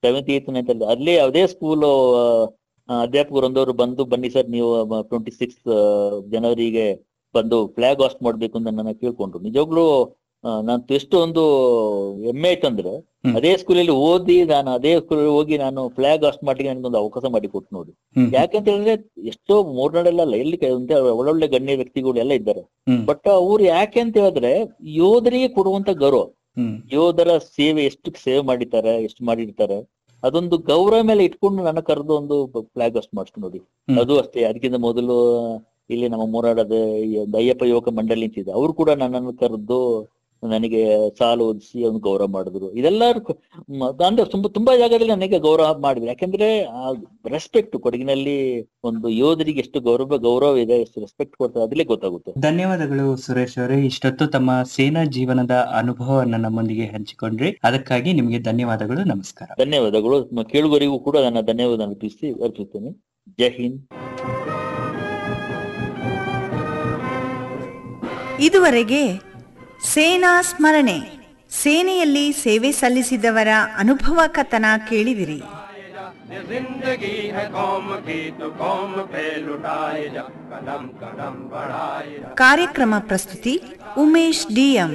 Seventh eighth ninth ಅಲ್ಲಿ ಅಲ್ಲೇ ಅದೇ ಸ್ಕೂಲ್ ಅಧ್ಯಾಪಕರು ಒಂದವರು ಬಂದು ಬನ್ನಿ ಸರ್ ನೀವು ಟ್ವೆಂಟಿ ಸಿಕ್ಸ್ ಜನವರಿಗೆ ಬಂದು ಫ್ಲಾಗ್ ಹಾಸ್ಟ್ ಮಾಡ್ಬೇಕು ಅಂತ ನನ್ನ ಕೇಳ್ಕೊಂಡ್ರು ನಿಜವಾಗ್ಲೂ ಆ, ನಾನು ಎಷ್ಟು ಒಂದು ಹೆಮ್ಮೆ ಆಯ್ತಂದ್ರೆ ಹ್ಮ್. ಅದೇ ಸ್ಕೂಲಲ್ಲಿ ಓದಿ ನಾನು ಅದೇ ಸ್ಕೂಲಲ್ಲಿ ಹೋಗಿ ನಾನು ಫ್ಲಾಗ್ ಹಾಸ್ಟ್ ಮಾಡ್ಲಿಕ್ಕೆ ನನಗೊಂದು ಅವಕಾಶ ಮಾಡಿ ಕೊಟ್ಟು ನೋಡಿ ಹ್ಮ್ ಯಾಕಂತ ಹೇಳಿದ್ರೆ ಎಷ್ಟೋ ಮೂರ್ನಾಡೆಲ್ಲ ಎಲ್ಲಿ ಕೆ- ಒಂದೇ ಒಳ್ಳೊಳ್ಳೆ ಗಣ್ಯ ವ್ಯಕ್ತಿಗಳು ಎಲ್ಲ ಇದ್ದಾರೆ ಹ್ಮ್ ಬಟ್ ಅವ್ರು ಯಾಕೆ ಅಂತ ಹೇಳಿದ್ರೆ ಯೋಧರಿಗೆ ಕೊಡುವಂತ ಗೌರವ ಹ್ಮ್ ಯೋಧರ ಸೇವೆ ಎಷ್ಟು ಸೇವೆ ಮಾಡಿದ್ದಾರೆ ಎಷ್ಟು ಮಾಡಿರ್ತಾರೆ ಅದೊಂದು ಗೌರವ ಮೇಲೆ ಇಟ್ಕೊಂಡು ನನ್ನ ಕರೆದು ಒಂದು ಫ್ಲಾಗ್ ಅಷ್ಟು ಮಾಡಿಸ್ಕೊಂಡು ನೋಡಿ ಹ್ಮ್. ಅದು ಅಷ್ಟೇ ಅದಕ್ಕಿಂತ ಮೊದಲು ಇಲ್ಲಿ ನಮ್ಮ ಮೂರಾಡದ ಈ ಒಂದು ಅಯ್ಯಪ್ಪ ಯುವಕ ಮಂಡಳಿ ಅಂತಿದೆ ಅವರು ಕೂಡ ನನ್ನನ್ನು ಕರೆದು ನನಗೆ ಸಾಲು ಓದಿಸಿ ಒಂದು ಗೌರವ ಮಾಡಿದ್ರು ಇದೆಲ್ಲ ಅಂದ್ರೆ ತುಂಬಾ ತುಂಬಾ ಜಾಗದಲ್ಲಿ ನನಗೆ ಗೌರವ ಮಾಡಿದ್ರು ಯಾಕಂದ್ರೆ ರೆಸ್ಪೆಕ್ಟ್ ಕೊಡಗಿನಲ್ಲಿ ಒಂದು ಯೋಧರಿಗೆ ಎಷ್ಟು ಗೌರವ ಗೌರವ ಇದೆ ಎಷ್ಟು ರೆಸ್ಪೆಕ್ಟ್ ಕೊಡ್ತಾರೆ ಅದ್ರಲ್ಲೇ ಗೊತ್ತಾಗುತ್ತೆ ಧನ್ಯವಾದಗಳು ಸುರೇಶ್ ಅವರೇ ಇಷ್ಟೊತ್ತು ತಮ್ಮ ಸೇನಾ ಜೀವನದ ಅನುಭವವನ್ನ ನಮ್ಮೊಂದಿಗೆ ಹಂಚಿಕೊಂಡ್ರಿ ಅದಕ್ಕಾಗಿ ನಿಮಗೆ ಧನ್ಯವಾದಗಳು ನಮಸ್ಕಾರ ಧನ್ಯವಾದಗಳು ಮ- ಕೇಳುಗರಿಗೂ ಕೂಡ ನನ್ನ ಧನ್ಯವಾದ ಅರ್ಪಿಸಿ ಅರ್ಪಿಸ್ತೇನೆ ಜೈ ಹಿಂದ್ ಇದುವರೆಗೆ ಸೇನಾ ಸ್ಮರಣೆ ಸೇನೆಯಲ್ಲಿ ಸೇವೆ ಸಲ್ಲಿಸಿದವರ ಅನುಭವ ಕಥನ ಕೇಳಿದಿರಿ ये जिंदगी है कौम की तो कौम पे लुटाए जा कदम कदम बढ़ाए जा ಕಾರ್ಯಕ್ರಮ ಪ್ರಸ್ತುತಿ ಉಮೇಶ್ ಡಿಎಂ